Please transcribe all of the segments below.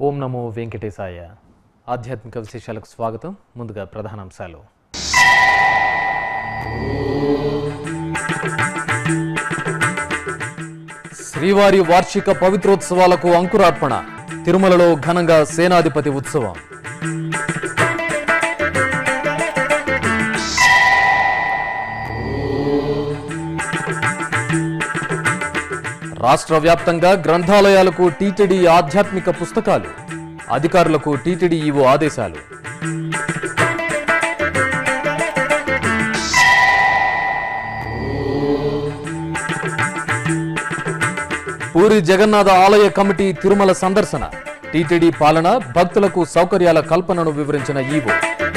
ఓం నమో వెంకటేశాయ ఆధ్యాత్మిక విశేషాలకు స్వాగతం ముందుగా ప్రధానాంశాలు శ్రీవారి వార్షిక పవిత్రోత్సవాలకు అంకురార్పణ తిరుమలలో ఘనంగా సేనాధిపతి ఉత్సవం రాష్ట్ర వ్యాప్తంగా గ్రంథాలయాలకు టీటీడీ ఆధ్యాత్మిక పుస్తకాలు అధికారులకు టీటీడీ ఈవో ఆదేశాలు పూరి జగన్నాథ ఆలయ కమిటీ తిరుమల సందర్శన టీటీడీ పాలన భక్తులకు సౌకర్యాల కల్పనను వివరించిన ఈవో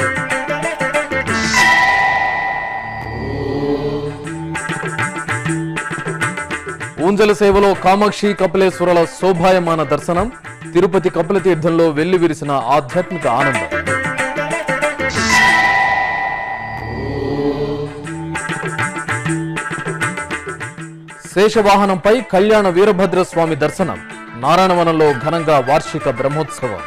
ఊంజల సేవలో కామాక్షి కపిలేశ్వరుల శోభాయమాన దర్శనం తిరుపతి కపిల తీర్థంలో వెల్లి విరిసిన ఆధ్యాత్మిక ఆనందం శేషవాహనంపై కళ్యాణ వీరభద్ర స్వామి దర్శనం నారాయణవనంలో ఘనంగా వార్షిక బ్రహ్మోత్సవం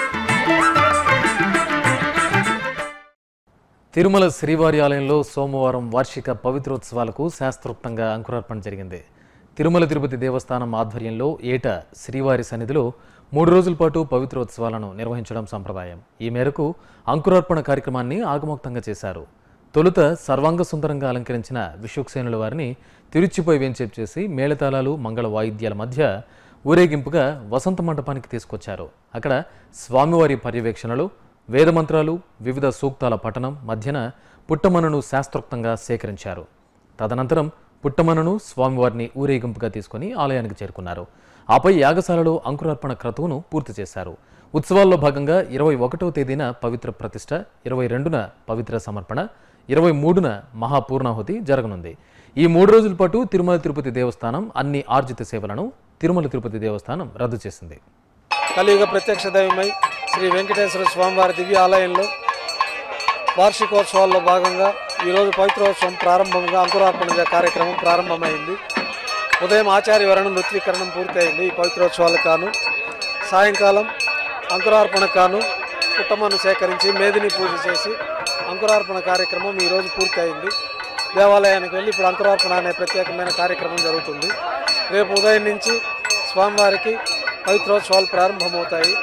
తిరుమల శ్రీవారి ఆలయంలో సోమవారం వార్షిక పవిత్రోత్సవాలకు శాస్త్రోక్తంగా అంకురార్పణ జరిగింది తిరుమల తిరుపతి దేవస్థానం ఆధ్వర్యంలో ఏటా శ్రీవారి సన్నిధిలో మూడు రోజుల పాటు పవిత్రోత్సవాలను నిర్వహించడం సంప్రదాయం ఈ మేరకు అంకురార్పణ కార్యక్రమాన్ని ఆగమోక్తంగా చేశారు తొలుత సర్వాంగ సుందరంగా అలంకరించిన విశ్వక్సేనుల వారిని తిరుచిపై వేంచేపు చేసి మేళతాళాలు మంగళ వాయిద్యాల మధ్య ఊరేగింపుగా వసంత మండపానికి తీసుకొచ్చారు అక్కడ స్వామివారి పర్యవేక్షణలో వేదమంత్రాలు వివిధ సూక్తాల పఠనం మధ్యన పుట్టమనను శాస్త్రోక్తంగా సేకరించారు తదనంతరం పుట్టమనను స్వామివారిని ఊరేగింపుగా తీసుకుని ఆలయానికి చేరుకున్నారు ఆపై యాగశాలలో అంకురార్పణ క్రతువును పూర్తి చేశారు ఉత్సవాల్లో భాగంగా ఇరవై ఒకటవ తేదీన పవిత్ర ప్రతిష్ట ఇరవై రెండున పవిత్ర సమర్పణ ఇరవై మూడున మహాపూర్ణాహుతి జరగనుంది ఈ మూడు రోజుల పాటు తిరుమల తిరుపతి దేవస్థానం అన్ని ఆర్జిత సేవలను తిరుమల తిరుపతి దేవస్థానం రద్దు చేసింది కలియుగ ప్రత్యక్ష దైవమై శ్రీ వెంకటేశ్వర స్వామివారి దివ్య ఆలయంలో వార్షికోత్సవాల్లో భాగంగా ఈరోజు పవిత్రోత్సవం ప్రారంభంగా అంకురార్పణ కార్యక్రమం ప్రారంభమైంది ఉదయం ఆచార్య వరణ నృత్యీకరణం పూర్తయింది ఈ పవిత్రోత్సవాలకు కాను సాయంకాలం అంకురార్పణకు కాను పుట్టమను సేకరించి మేదిని పూజ చేసి అంకురార్పణ కార్యక్రమం ఈరోజు పూర్తయింది దేవాలయానికి వెళ్ళి ఇప్పుడు అంకురార్పణ అనే ప్రత్యేకమైన కార్యక్రమం జరుగుతుంది రేపు ఉదయం నుంచి స్వామివారికి పవిత్రోత్సవాలు ప్రారంభమవుతాయి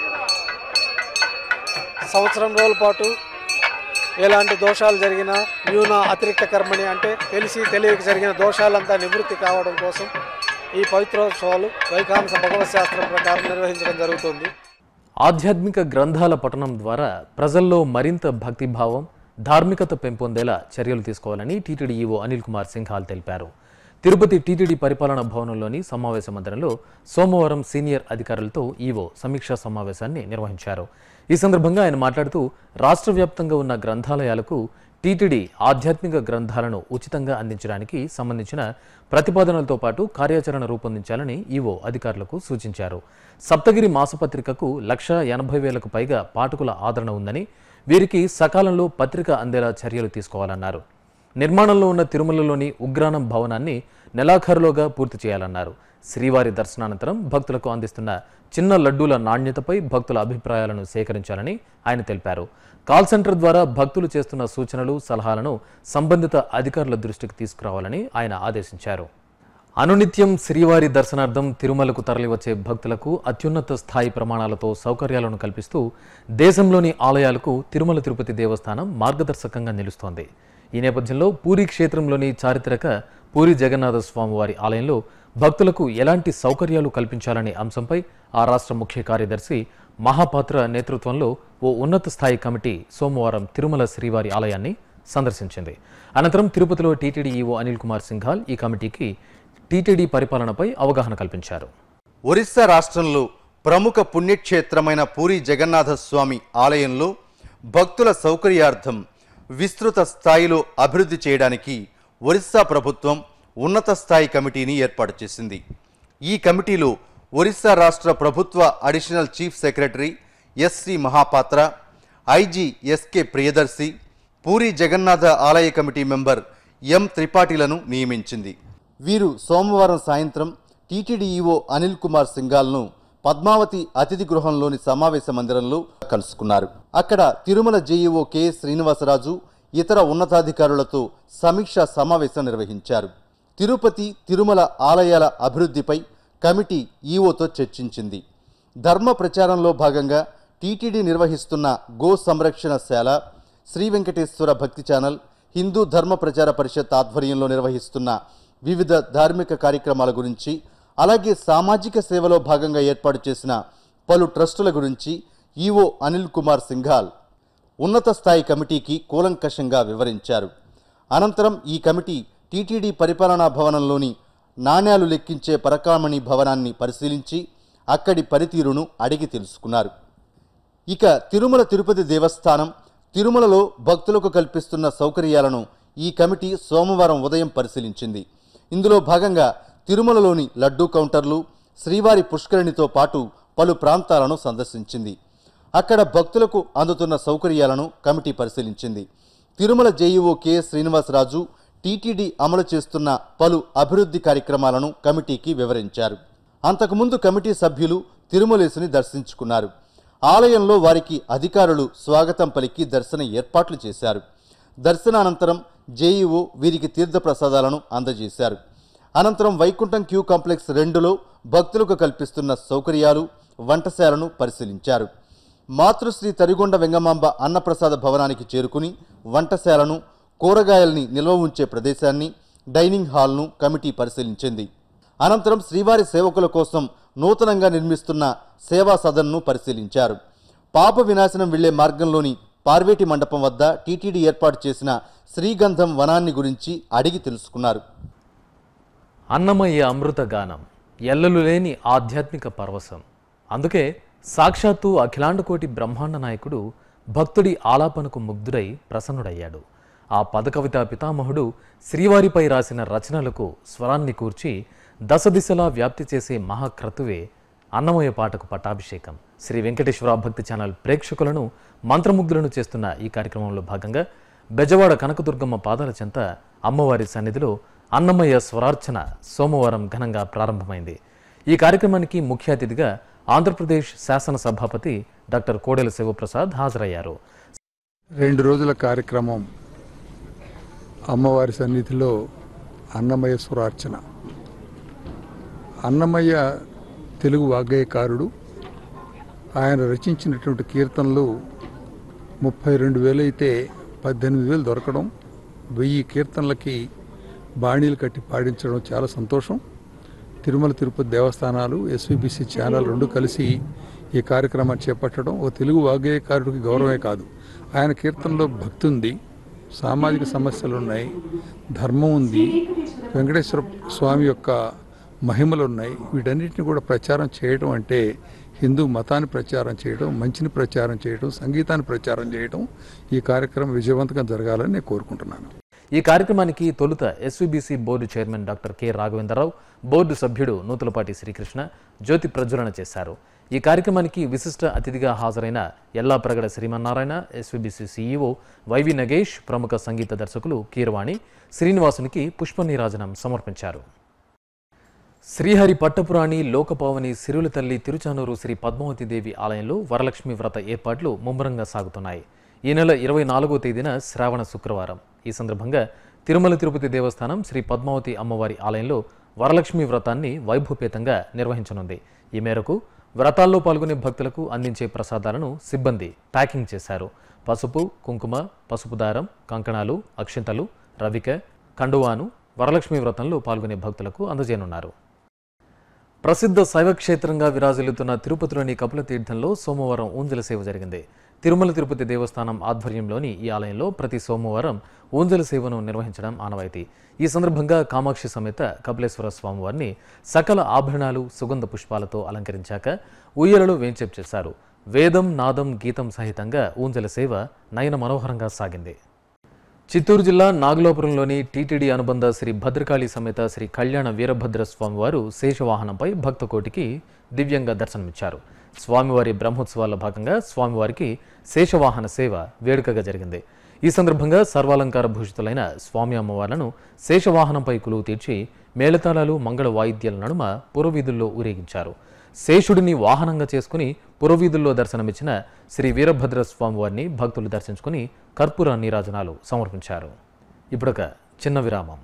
సంవత్సరం రోజుల పాటు ఎలాంటి దోషాలు జరిగినా న్యూన అతిరిక్త కర్మని అంటే తెలిసి తెలియక జరిగిన దోషాలంతా నివృత్తి కావడం కోసం ఈ పవిత్రోత్సవాలు వైఖాంస భగవత్ శాస్త్రం ప్రకారం నిర్వహించడం జరుగుతుంది ఆధ్యాత్మిక గ్రంథాల పఠనం ద్వారా ప్రజల్లో మరింత భక్తిభావం ధార్మికత పెంపొందేలా చర్యలు తీసుకోవాలని టీటీడీ ఈవో అనిల్ కుమార్ సింఘాల్ తెలిపారు తిరుపతి టీటీడీ పరిపాలనా భవనంలోని సమావేశ మందిరంలో సోమవారం సీనియర్ అధికారులతో ఈవో సమీక్షా సమావేశాన్ని నిర్వహించారు ఈ సందర్భంగా ఆయన మాట్లాడుతూ రాష్ట్ర వ్యాప్తంగా ఉన్న గ్రంథాలయాలకు టీటీడీ ఆధ్యాత్మిక గ్రంథాలను ఉచితంగా అందించడానికి సంబంధించిన ప్రతిపాదనలతో పాటు కార్యాచరణ రూపొందించాలని ఈవో అధికారులకు సూచించారు సప్తగిరి మాసపత్రికకు లక్ష ఎనభై వేలకు పైగా పాఠకుల ఆదరణ ఉందని వీరికి సకాలంలో పత్రిక అందేలా చర్యలు తీసుకోవాలన్నారు నిర్మాణంలో ఉన్న తిరుమలలోని ఉగ్రాణం భవనాన్ని నెలాఖరులోగా పూర్తి చేయాలన్నారు శ్రీవారి దర్శనానంతరం భక్తులకు అందిస్తున్న చిన్న లడ్డూల నాణ్యతపై భక్తుల అభిప్రాయాలను సేకరించాలని ఆయన తెలిపారు కాల్ సెంటర్ ద్వారా భక్తులు చేస్తున్న సూచనలు సలహాలను సంబంధిత అధికారుల దృష్టికి తీసుకురావాలని ఆయన ఆదేశించారు అనునిత్యం శ్రీవారి దర్శనార్థం తిరుమలకు తరలివచ్చే భక్తులకు అత్యున్నత స్థాయి ప్రమాణాలతో సౌకర్యాలను కల్పిస్తూ దేశంలోని ఆలయాలకు తిరుమల తిరుపతి దేవస్థానం మార్గదర్శకంగా నిలుస్తోంది ఈ నేపథ్యంలో పూరి క్షేత్రంలోని చారిత్రక పూరి జగన్నాథ స్వామివారి ఆలయంలో భక్తులకు ఎలాంటి సౌకర్యాలు కల్పించాలనే అంశంపై ఆ రాష్ట్ర ముఖ్య కార్యదర్శి మహాపాత్ర నేతృత్వంలో ఓ ఉన్నత స్థాయి కమిటీ సోమవారం తిరుమల శ్రీవారి ఆలయాన్ని సందర్శించింది అనంతరం తిరుపతిలో టీటీడీ ఈవో అనిల్ కుమార్ సింఘాల్ ఈ కమిటీకి టీటీడీ పరిపాలనపై అవగాహన కల్పించారు ఒరిస్సా రాష్ట్రంలో ప్రముఖ పుణ్యక్షేత్రమైన పూరి జగన్నాథ స్వామి ఆలయంలో భక్తుల సౌకర్యార్థం విస్తృత స్థాయిలో అభివృద్ధి చేయడానికి ఒరిస్సా ప్రభుత్వం ఉన్నత స్థాయి కమిటీని ఏర్పాటు చేసింది ఈ కమిటీలో ఒరిస్సా రాష్ట్ర ప్రభుత్వ additional chief secretary SC Mahapatra IG SK Priyadarshi Puri Jagannath ఆలయ కమిటీ మెంబర్ ఎం త్రిపాఠిలను నియమించింది వీరు సోమవారం సాయంత్రం టీటీడీ ఈవో అనిల్ కుమార్ సింఘాల్ను పద్మావతి అతిథి గృహంలోని సమావేశ మందిరంలో కలుసుకున్నారు అక్కడ తిరుమల జేఈఓ కెఎస్ శ్రీనివాసరాజు ఇతర ఉన్నతాధికారులతో సమీక్షా సమావేశం నిర్వహించారు తిరుపతి తిరుమల ఆలయాల అభివృద్ధిపై కమిటీ ఈఓతో చర్చించింది ధర్మ ప్రచారంలో భాగంగా టీటీడీ నిర్వహిస్తున్న గో సంరక్షణ శాల శ్రీ వెంకటేశ్వర భక్తి ఛానల్ హిందూ ధర్మ ప్రచార పరిషత్ ఆధ్వర్యంలో నిర్వహిస్తున్న వివిధ ధార్మిక కార్యక్రమాల గురించి అలాగే సామాజిక సేవలో భాగంగా ఏర్పాటు చేసిన పలు ట్రస్టుల గురించి ఈఓ అనిల్ కుమార్ సింఘాల్ ఉన్నత స్థాయి కమిటీకి కూలంకషంగా వివరించారు అనంతరం ఈ కమిటీ టీటీడీ పరిపాలనా భవనంలోని నాణ్యాలు లెక్కించే పరకామణి భవనాన్ని పరిశీలించి అక్కడి పనితీరును అడిగి తెలుసుకున్నారు ఇక తిరుమల తిరుపతి దేవస్థానం తిరుమలలో భక్తులకు కల్పిస్తున్న సౌకర్యాలను ఈ కమిటీ సోమవారం ఉదయం పరిశీలించింది ఇందులో భాగంగా తిరుమలలోని లడ్డూ కౌంటర్లు శ్రీవారి పుష్కరిణితో పాటు పలు ప్రాంతాలను సందర్శించింది అక్కడ భక్తులకు అందుతున్న సౌకర్యాలను కమిటీ పరిశీలించింది Tirumala JEO KS Srinivasaraju TTD అమలు చేస్తున్న పలు అభివృద్ధి కార్యక్రమాలను కమిటీకి వివరించారు అంతకుముందు కమిటీ సభ్యులు తిరుమలేసుని దర్శించుకున్నారు ఆలయంలో వారికి అధికారులు స్వాగతం పలికి దర్శన ఏర్పాట్లు చేశారు దర్శనానంతరం జేఈఓ వీరికి తీర్థప్రసాదాలను అందజేశారు అనంతరం వైకుంఠం క్యూ కాంప్లెక్స్ రెండులో భక్తులకు కల్పిస్తున్న సౌకర్యాలు వంటశాలను పరిశీలించారు మాతృశ్రీ తరిగొండ వెంగమాంబ అన్నప్రసాద భవనానికి చేరుకుని వంటశాలను కూరగాయల్ని నిల్వ ఉంచే ప్రదేశాన్ని డైనింగ్ హాల్ను కమిటీ పరిశీలించింది అనంతరం శ్రీవారి సేవకుల కోసం నూతనంగా నిర్మిస్తున్న సేవా సదన్ను పరిశీలించారు పాప వినాశనం వెళ్లే మార్గంలోని పార్వేటి మండపం వద్ద టీటీడీ ఏర్పాటు చేసిన శ్రీగంధం వనాన్ని గురించి అడిగి తెలుసుకున్నారు అన్నమయ్య అమృత గానం ఎల్లలు లేని ఆధ్యాత్మిక పరవశం అందుకే సాక్షాత్తు అఖిలాండకోటి బ్రహ్మాండ నాయకుడు భక్తుడి ఆలాపనకు ముగ్ధుడై ప్రసన్నుడయ్యాడు ఆ పదకవితా పితామహుడు శ్రీవారిపై రాసిన రచనలకు స్వరాన్ని కూర్చి దశదిశలా వ్యాప్తి చేసే మహాక్రతువే అన్నమయ్య పాటకు పట్టాభిషేకం శ్రీ వెంకటేశ్వర భక్తి ఛానల్ ప్రేక్షకులను మంత్రముగ్ధులను చేస్తున్న ఈ కార్యక్రమంలో భాగంగా బెజవాడ కనకదుర్గమ్మ పాదాల చెంత అమ్మవారి సన్నిధిలో అన్నమయ్య స్వరార్చన సోమవారం ఘనంగా ప్రారంభమైంది ఈ కార్యక్రమానికి ముఖ్య అతిథిగా ఆంధ్రప్రదేశ్ శాసన సభాపతి డాక్టర్ కోడెల శివప్రసాద్ హాజరయ్యారు రెండు రోజుల కార్యక్రమం అమ్మవారి సన్నిధిలో అన్నమయ్య స్వరార్చన అన్నమయ్య తెలుగు వాగ్గేయకారుడు ఆయన రచించినటువంటి కీర్తనలు ముప్పై రెండు వేలు అయితే పద్దెనిమిది వేలు దొరకడం వెయ్యి కీర్తనలకి బాణీలు కట్టి పాడించడం చాలా సంతోషం తిరుమల తిరుపతి దేవస్థానాలు ఎస్విబిసి ఛానల్ రెండు కలిసి ఈ కార్యక్రమాన్ని చేపట్టడం ఓ తెలుగు వాగ్గేయకారుడికి గౌరవమే కాదు ఆయన కీర్తనలో భక్తి ఉంది సామాజిక సమస్యలు ఉన్నాయి ధర్మం ఉంది వెంకటేశ్వర స్వామి యొక్క మహిమలు ఉన్నాయి వీటన్నిటిని కూడా ప్రచారం చేయడం అంటే హిందూ మతాన్ని ప్రచారం చేయడం మంచిని ప్రచారం చేయడం సంగీతాన్ని ప్రచారం చేయడం ఈ కార్యక్రమం విజయవంతంగా జరగాలని నేను కోరుకుంటున్నాను ఈ కార్యక్రమానికి తొలుత SVBC board chairman doctor K Raghavendrarao board సభ్యుడు నూతులపాటి శ్రీకృష్ణ జ్యోతి ప్రజ్వలన చేశారు ఈ కార్యక్రమానికి విశిష్ట అతిథిగా హాజరైన Yellapragada Srimannarayana SVBC CEO YV Nagesh ప్రముఖ సంగీత దర్శకులు కీరవాణి శ్రీనివాసునికి పుష్పనీరాజనం సమర్పించారు శ్రీహరి పట్టపురాణి లోకపావని సిరుల తల్లి తిరుచానూరు శ్రీ పద్మావతి దేవి ఆలయంలో వరలక్ష్మి వ్రత ఏర్పాట్లు ముమ్మరంగా సాగుతున్నాయి ఈ నెల ఇరవై నాలుగో తేదీన శ్రావణ శుక్రవారం ఈ సందర్భంగా తిరుమల తిరుపతి దేవస్థానం శ్రీ పద్మావతి అమ్మవారి ఆలయంలో వరలక్ష్మి వ్రతాన్ని వైభవపేతంగా నిర్వహించనుంది ఈ మేరకు వ్రతాల్లో పాల్గొనే భక్తులకు అందించే ప్రసాదాలను సిబ్బంది ప్యాకింగ్ చేశారు పసుపు కుంకుమ పసుపు దారం కంకణాలు అక్షింతలు రవిక కండువాను వరలక్ష్మి వ్రతంలో పాల్గొనే భక్తులకు అందజేయనున్నారు ప్రసిద్ధ శైవ క్షేత్రంగా విరాజిల్లుతున్న తిరుపతిలోని కపిల తీర్థంలో సోమవారం ఊంజల సేవ జరిగింది తిరుమల తిరుపతి దేవస్థానం ఆధ్వర్యంలోని ఈ ఆలయంలో ప్రతి సోమవారం ఊంజల సేవను నిర్వహించడం ఆనవాయితీ ఈ సందర్భంగా కామాక్షి సమేత కపిలేశ్వర స్వామివారిని సకల ఆభరణాలు సుగంధ పుష్పాలతో అలంకరించాక ఉయ్యలలో వేంచేపు చేశారు వేదం నాదం గీతం సహితంగా ఊంజల సేవ నయన మనోహరంగా సాగింది చిత్తూరు జిల్లా నాగలోపురంలోని టీటీడీ అనుబంధ శ్రీ భద్రకాళి సమేత శ్రీ కళ్యాణ వీరభద్ర స్వామివారు శేషవాహనంపై భక్తకోటికి దివ్యంగా దర్శనమిచ్చారు స్వామివారి బ్రహ్మోత్సవాల్లో భాగంగా స్వామివారికి శేషవాహన సేవ వేడుకగా జరిగింది ఈ సందర్భంగా సర్వాలంకార భూషితులైన స్వామి అమ్మవార్లను శేషవాహనంపై కులువు తీర్చి మేళతాళాలు మంగళ వాయిద్యాల నడుమ పురవీధుల్లో ఊరేగించారు శేషుడిని వాహనంగా చేసుకుని పురవీధుల్లో దర్శనమిచ్చిన శ్రీ వీరభద్ర స్వామివారిని భక్తులు దర్శించుకుని కర్పూర నీరాజనాలు సమర్పించారు ఇప్పుడొక చిన్న విరామం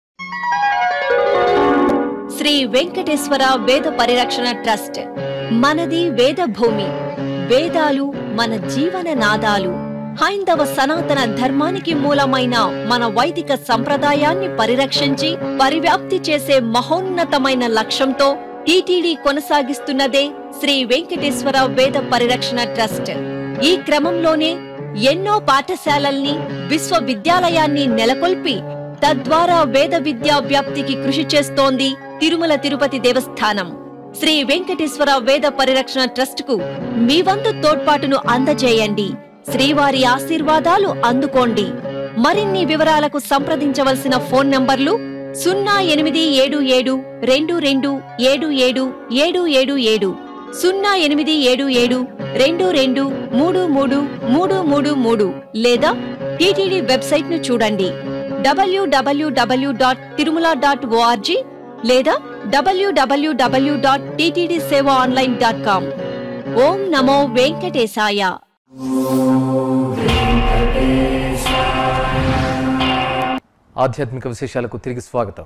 శ్రీ వెంకటేశ్వర వేద పరిరక్షణ ట్రస్ట్ మనది వేద భూమి వేదాలు మన జీవన నాదాలు హైందవ సనాతన ధర్మానికి మూలమైన మన వైదిక సంప్రదాయాన్ని పరిరక్షించి పరివ్యాప్తి చేసే మహోన్నతమైన లక్ష్యంతో టీటీడీ కొనసాగిస్తున్నదే శ్రీ వెంకటేశ్వర వేద పరిరక్షణ ట్రస్ట్ ఈ క్రమంలోనే ఎన్నో పాఠశాలల్ని విశ్వవిద్యాలయాన్ని నెలకొల్పి తద్వారా వేద విద్యా వ్యాప్తికి కృషి చేస్తోంది తిరుమల తిరుపతి దేవస్థానం శ్రీ వెంకటేశ్వర వేద పరిరక్షణ ట్రస్ట్ కు మీ వంతు తోడ్పాటును అందజేయండి శ్రీవారి ఆశీర్వాదాలు అందుకోండి మరిన్ని వివరాలకు సంప్రదించవలసిన ఫోన్ నంబర్లు సున్నా ఎనిమిది ఏడు ఏడు రెండు రెండు ఏడు ఏడు ఏడు ఏడు ఏడు సున్నా ఎనిమిది ఏడు ఏడు రెండు రెండు మూడు మూడు మూడు మూడు మూడు లేదా టీటీడీ వెబ్సైట్ ను చూడండి WWW dot Tirumala dot ORG లేదా WWW dot TTD seva online dot com ఓం నమో వెంకటేశాయ ఆధ్యాత్మిక విశేషాలకు తిరిగి స్వాగతం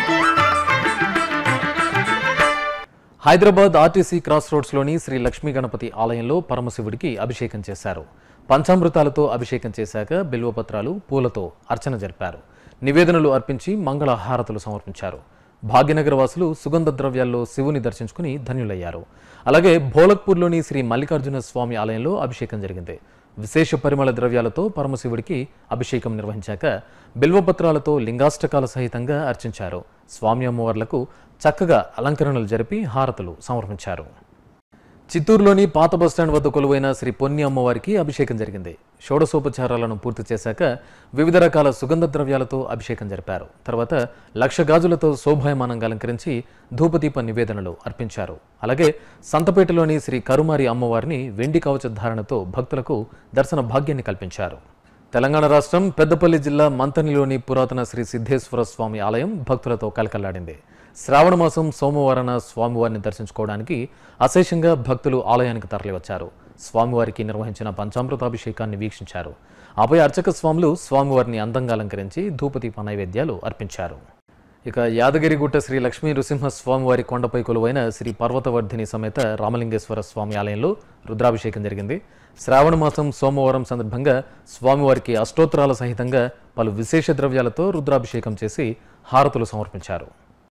హైదరాబాద్ ఆర్టీసీ క్రాస్ రోడ్స్లోని శ్రీ లక్ష్మీ గణపతి ఆలయంలో పరమశివుడికి అభిషేకం చేశారు పంచామృతాలతో అభిషేకం చేశాక బిల్వపత్రాలు పూలతో అర్చన జరిపారు నివేదనలు అర్పించి మంగళ హారతులు సమర్పించారు భాగ్యనగర వాసులు సుగంధ ద్రవ్యాల్లో శివుని దర్శించుకుని ధన్యులయ్యారు అలాగే భోలక్పూర్లోని శ్రీ మల్లికార్జున స్వామి ఆలయంలో అభిషేకం జరిగింది విశేష పరిమళ ద్రవ్యాలతో పరమశివుడికి అభిషేకం నిర్వహించాక బిల్వపత్రాలతో లింగాష్టకాల సహితంగా అర్చించారు స్వామి అమ్మవార్లకు చక్కగా అలంకరణలు జరిపి హారతులు సమర్పించారు చిత్తూరులోని పాత బస్టాండ్ వద్ద కొలువైన శ్రీ పొన్ని అమ్మవారికి అభిషేకం జరిగింది షోడశోపచారాలను పూర్తి చేశాక వివిధ రకాల సుగంధ ద్రవ్యాలతో అభిషేకం జరిపారు తర్వాత లక్ష గాజులతో శోభాయమానంగా అలంకరించి ధూపదీప నివేదనలు అర్పించారు అలాగే సంతపేటలోని శ్రీ కరుమారి అమ్మవారిని వెండి కవచ ధారణతో భక్తులకు దర్శన భాగ్యాన్ని కల్పించారు తెలంగాణ రాష్ట్రం పెద్దపల్లి జిల్లా మంతనిలోని పురాతన శ్రీ సిద్ధేశ్వర స్వామి ఆలయం భక్తులతో కలకల్లాడింది శ్రావణ మాసం సోమవారాన స్వామివారిని దర్శించుకోవడానికి అశేషంగా భక్తులు ఆలయానికి తరలివచ్చారు స్వామివారికి నిర్వహించిన పంచామృతాభిషేకాన్ని వీక్షించారు ఆపై అర్చక స్వాములు స్వామివారిని అందంగా అలంకరించి ధూపదీప నైవేద్యాలు అర్పించారు ఇక యాదగిరిగుట్ట శ్రీ లక్ష్మీ నృసింహ స్వామివారి కొండపై కొలువైన శ్రీ పర్వతవర్ధిని సమేత రామలింగేశ్వర స్వామి ఆలయంలో రుద్రాభిషేకం జరిగింది శ్రావణ మాసం సోమవారం సందర్భంగా స్వామివారికి అష్టోత్తరాల సహితంగా పలు విశేష ద్రవ్యాలతో రుద్రాభిషేకం చేసి హారతులు సమర్పించారు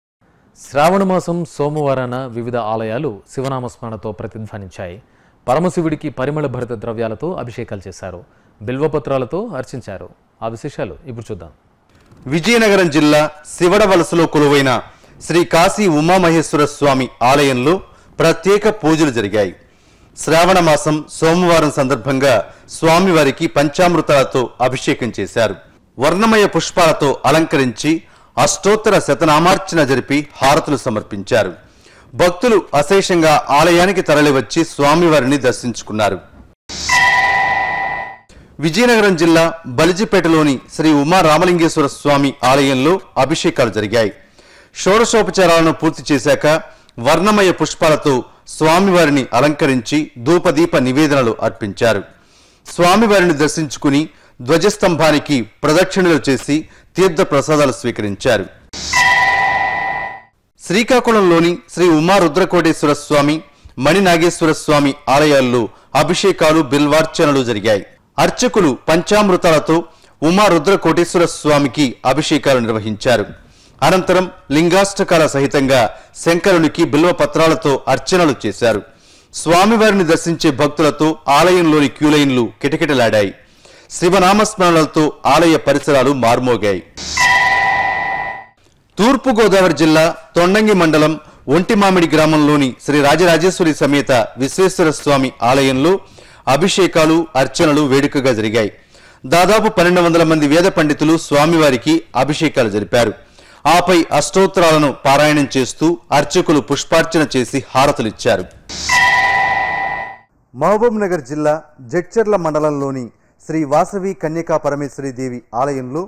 శ్రావణ మాసం సోమవారాన వివిధ ఆలయాలు శివనామస్మరణతో ప్రతిధ్వనించాయి పరమశివుడికి పరిమళ భరిత ద్రవ్యాలతో అభిషేకాలు చేశారు బిల్వపత్రాలతో అర్చించారు ఆ విశేషాలు ఇప్పుడు చూద్దాం విజయనగరం జిల్లా శివడవలసలో కొలువైన శ్రీ కాశీ ఉమామహేశ్వర స్వామి ఆలయంలో ప్రత్యేక పూజలు జరిగాయి శ్రావణ మాసం సోమవారం సందర్భంగా స్వామివారికి పంచామృతాలతో అభిషేకం చేశారు వర్ణమయ పుష్పాలతో అలంకరించి అష్టోత్తర శతనామార్చన జరిపి హారతులు సమర్పించారు భక్తులు అశేషంగా ఆలయానికి తరలివచ్చి స్వామివారిని దర్శించుకున్నారు విజయనగరం జిల్లా బలిజిపేటలోని శ్రీ ఉమా రామలింగేశ్వర స్వామి ఆలయంలో అభిషేకాలు జరిగాయి షోడశోపచారాలను పూర్తి చేశాక వర్ణమయ పుష్పాలతో స్వామివారిని అలంకరించి ధూపదీప నివేదనలు అర్పించారు స్వామివారిని దర్శించుకుని ధ్వజస్తంభానికి ప్రదక్షిణలు చేసి తీర్థ ప్రసాదాలు స్వీకరించారు శ్రీకాకుళంలోని శ్రీ ఉమా రుద్రకోటేశ్వర స్వామి మణినాగేశ్వర స్వామి ఆలయాల్లో అభిషేకాలు బిల్వార్చనలు జరిగాయి అర్చకులు పంచామృతాలతో ఉమా రుద్రకోటేశ్వర స్వామికి అభిషేకాలు నిర్వహించారు అనంతరం లింగాష్టకాల సహితంగా శంకరునికి బిల్వ పత్రాలతో అర్చనలు చేశారు స్వామివారిని దర్శించే భక్తులతో ఆలయంలోని క్యూలైన్లు కిటకిటలాడాయి శివనామస్మరణలతో ఆలయ పరిసరాలు మార్మోగాయి తూర్పుగోదావరి జిల్లా తొండంగి మండలం ఒంటిమామిడి గ్రామంలోని శ్రీ రాజరాజేశ్వరి సమేత విశ్వేశ్వర స్వామి ఆలయంలో అభిషేకాలు అర్చనలు వేడుకగా జరిగాయి దాదాపు పన్నెండు వందల మంది వేద పండితులు స్వామివారికి అభిషేకాలు జరిపారు ఆపై అష్టోత్తరాలను పారాయణం చేస్తూ అర్చకులు పుష్పార్చన చేసి హారతులిచ్చారు మహబూబ్ నగర్ జిల్లా జడ్చర్ల మండలంలోని శ్రీ వాసవి కన్యకా పరమేశ్వరి దేవి ఆలయంలో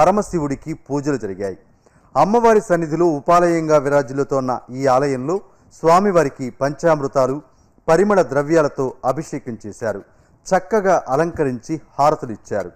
పరమశివుడికి పూజలు జరిగాయి అమ్మవారి సన్నిధిలో ఉపాలయంగా విరాజిల్లుతోన్న ఈ ఆలయంలో స్వామివారికి పంచామృతాలు పరిమళ ద్రవ్యాలతో అభిషేకం చేశారు చక్కగా అలంకరించి హారతులిచ్చారు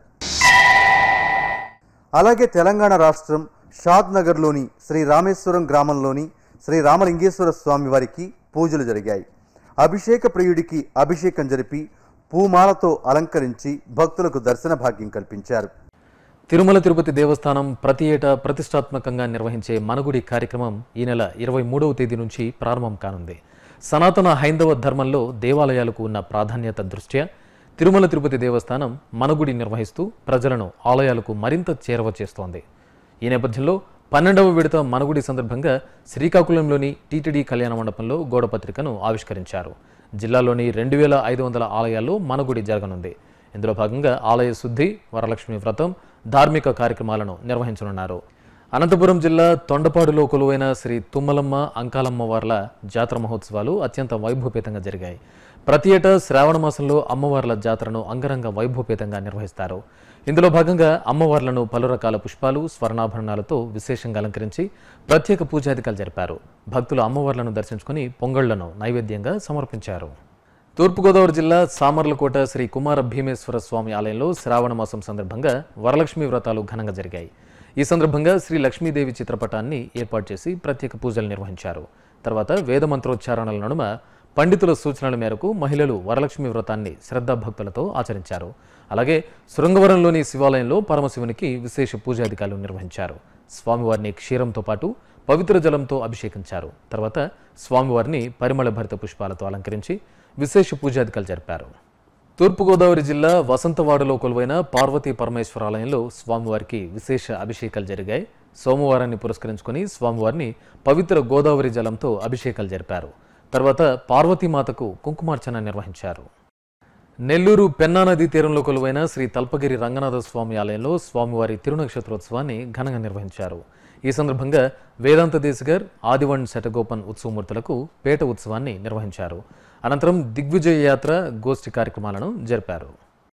అలాగే తెలంగాణ రాష్ట్రం షాద్ నగర్లోని శ్రీ రామేశ్వరం గ్రామంలోని శ్రీ రామలింగేశ్వర స్వామి వారికి పూజలు జరిగాయి అభిషేక ప్రియుడికి అభిషేకం జరిపి పూమాలతో అలంకరించి భక్తులకు దర్శన భాగ్యం కల్పించారు తిరుమల తిరుపతి దేవస్థానం ప్రతి ఏటా ప్రతిష్టాత్మకంగా నిర్వహించే మనగుడి కార్యక్రమం ఈ నెల ఇరవై మూడవ తేదీ నుంచి ప్రారంభం కానుంది సనాతన హైందవ ధర్మంలో దేవాలయాలకు ఉన్న ప్రాధాన్యత దృష్ట్యా తిరుమల తిరుపతి దేవస్థానం మనగుడి నిర్వహిస్తూ ప్రజలను ఆలయాలకు మరింత చేరవ చేస్తోంది ఈ నేపథ్యంలో పన్నెండవ విడత మనగుడి సందర్భంగా శ్రీకాకుళంలోని టీటీడీ కళ్యాణ మండపంలో గోడపత్రికను ఆవిష్కరించారు జిల్లాలోని రెండు వేల ఐదు వందల ఆలయాల్లో మనగుడి జరగనుంది ఇందులో భాగంగా ఆలయ శుద్ధి వరలక్ష్మి వ్రతం ధార్మిక కార్యక్రమాలను నిర్వహించనున్నారు అనంతపురం జిల్లా తొండపాడులో కొలువైన శ్రీ తుమ్మలమ్మ అంకాలమ్మ వార్ల జాతర మహోత్సవాలు అత్యంత వైభవపేతంగా జరిగాయి ప్రతి ఏటా శ్రావణ మాసంలో అమ్మవార్ల జాతరను అంగరంగ వైభవపేతంగా నిర్వహిస్తారు ఇందులో భాగంగా అమ్మవార్లను పలు రకాల పుష్పాలు స్వర్ణాభరణాలతో విశేషంగా అలంకరించి ప్రత్యేక పూజాధికాలు జరిపారు భక్తులు అమ్మవార్లను దర్శించుకుని పొంగళ్లను నైవేద్యంగా సమర్పించారు తూర్పుగోదావరి జిల్లా సామర్లకోట శ్రీ కుమార భీమేశ్వర స్వామి ఆలయంలో శ్రావణ మాసం సందర్భంగా వరలక్ష్మి వ్రతాలు ఘనంగా జరిగాయి ఈ సందర్భంగా శ్రీ లక్ష్మీదేవి చిత్రపటాన్ని ఏర్పాటు చేసి ప్రత్యేక పూజలు నిర్వహించారు తర్వాత వేద మంత్రోచ్చారణల నడుమ పండితుల సూచనల మేరకు మహిళలు వరలక్ష్మి వ్రతాన్ని శ్రద్ధాభక్తులతో ఆచరించారు అలాగే శృంగవరంలోని శివాలయంలో పరమశివునికి విశేష పూజాధికారులు నిర్వహించారు స్వామివారిని క్షీరంతో పాటు పవిత్ర జలంతో అభిషేకించారు తర్వాత స్వామివారిని పరిమళ భరిత పుష్పాలతో అలంకరించి విశేష పూజాధికాలు జరిపారు తూర్పుగోదావరి జిల్లా వసంతవాడలో కొలువైన పార్వతీ పరమేశ్వర ఆలయంలో స్వామివారికి విశేష అభిషేకాలు జరిగాయి సోమవారాన్ని పురస్కరించుకొని స్వామివారిని పవిత్ర గోదావరి జలంతో అభిషేకాలు జరిపారు తర్వాత పార్వతీమాతకు కుంకుమార్చన నిర్వహించారు నెల్లూరు పెన్నా నదీ తీరంలో కొలువైన శ్రీ తల్పగిరి రంగనాథ స్వామి ఆలయంలో స్వామివారి తిరునక్షత్రోత్సవాన్ని ఘనంగా నిర్వహించారు ఈ సందర్భంగా వేదాంత దేశగర్ ఆదివణ్ శటగోపన్ ఉత్సవమూర్తులకు పేట ఉత్సవాన్ని నిర్వహించారు అనంతరం దిగ్విజయ యాత్ర గోష్ఠి కార్యక్రమాలను జరిపారు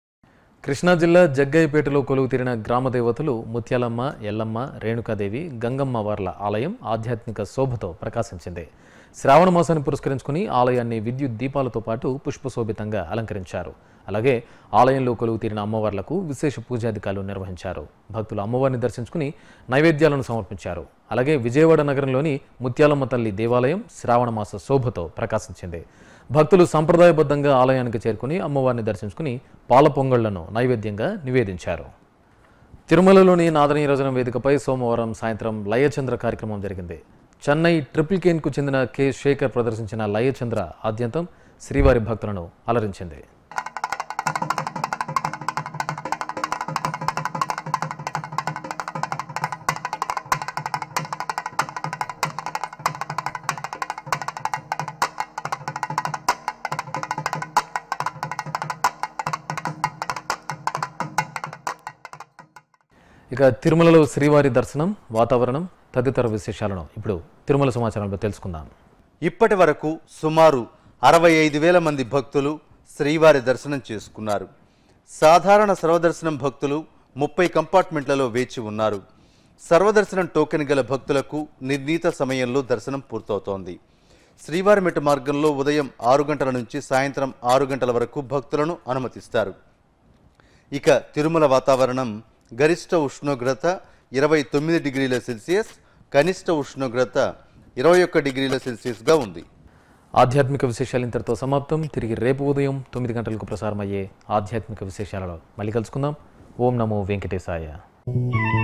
కృష్ణా జిల్లా జగ్గయ్యపేటలో కొలువు తీరిన గ్రామ దేవతలు ముత్యాలమ్మ ఎల్లమ్మ రేణుకాదేవి గంగమ్మ వార్ల ఆలయం ఆధ్యాత్మిక శోభతో ప్రకాశించింది శ్రావణ మాసాన్ని పురస్కరించుకుని ఆలయాన్ని విద్యుత్ దీపాలతో పాటు పుష్పశోభితంగా అలంకరించారు అలాగే ఆలయంలో కొలువు తీరిన అమ్మవార్లకు విశేష పూజాధికారులు నిర్వహించారు భక్తులు అమ్మవారిని దర్శించుకుని నైవేద్యాలను సమర్పించారు అలాగే విజయవాడ నగరంలోని ముత్యాలమ్మ తల్లి దేవాలయం శ్రావణ మాస శోభతో ప్రకాశించింది భక్తులు సంప్రదాయబద్ధంగా ఆలయానికి చేరుకుని అమ్మవారిని దర్శించుకుని పాల పొంగళ్లను నైవేద్యంగా నివేదించారు తిరుమలలోని నాదనీరజనం వేదికపై సోమవారం సాయంత్రం లయచంద్ర కార్యక్రమం జరిగింది చెన్నై ట్రిపుల్ కేన్కు చెందిన కె శేఖర్ ప్రదర్శించిన లయచంద్ర ఆద్యంతం శ్రీవారి భక్తులను అలరించింది ఇక తిరుమలలో శ్రీవారి దర్శనం వాతావరణం తదితర విశేషాలను ఇప్పుడు తిరుమల సమాచారంలో తెలుసుకుందాం ఇప్పటి వరకు సుమారు అరవై ఐదు వేల మంది భక్తులు శ్రీవారి దర్శనం చేసుకున్నారు సాధారణ సర్వదర్శనం భక్తులు ముప్పై కంపార్ట్మెంట్లలో వేచి ఉన్నారు సర్వదర్శనం టోకెన్ గల భక్తులకు నిర్ణీత సమయంలో దర్శనం పూర్తవుతోంది శ్రీవారి మెట్టు మార్గంలో ఉదయం ఆరు గంటల నుంచి సాయంత్రం ఆరు గంటల వరకు భక్తులను అనుమతిస్తారు ఇక తిరుమల వాతావరణం గరిష్ట ఉష్ణోగ్రత ఇరవై తొమ్మిది డిగ్రీల సెల్సియస్ కనిష్ట ఉష్ణోగ్రత ఇరవై ఒక్క డిగ్రీల సెల్సియస్గా ఉంది ఆధ్యాత్మిక విశేషాలు ఇంతటితో సమాప్తం తిరిగి రేపు ఉదయం తొమ్మిది గంటలకు ప్రసారమయ్యే ఆధ్యాత్మిక విశేషాలలో మళ్ళీ కలుసుకుందాం ఓం నమో వెంకటేశాయ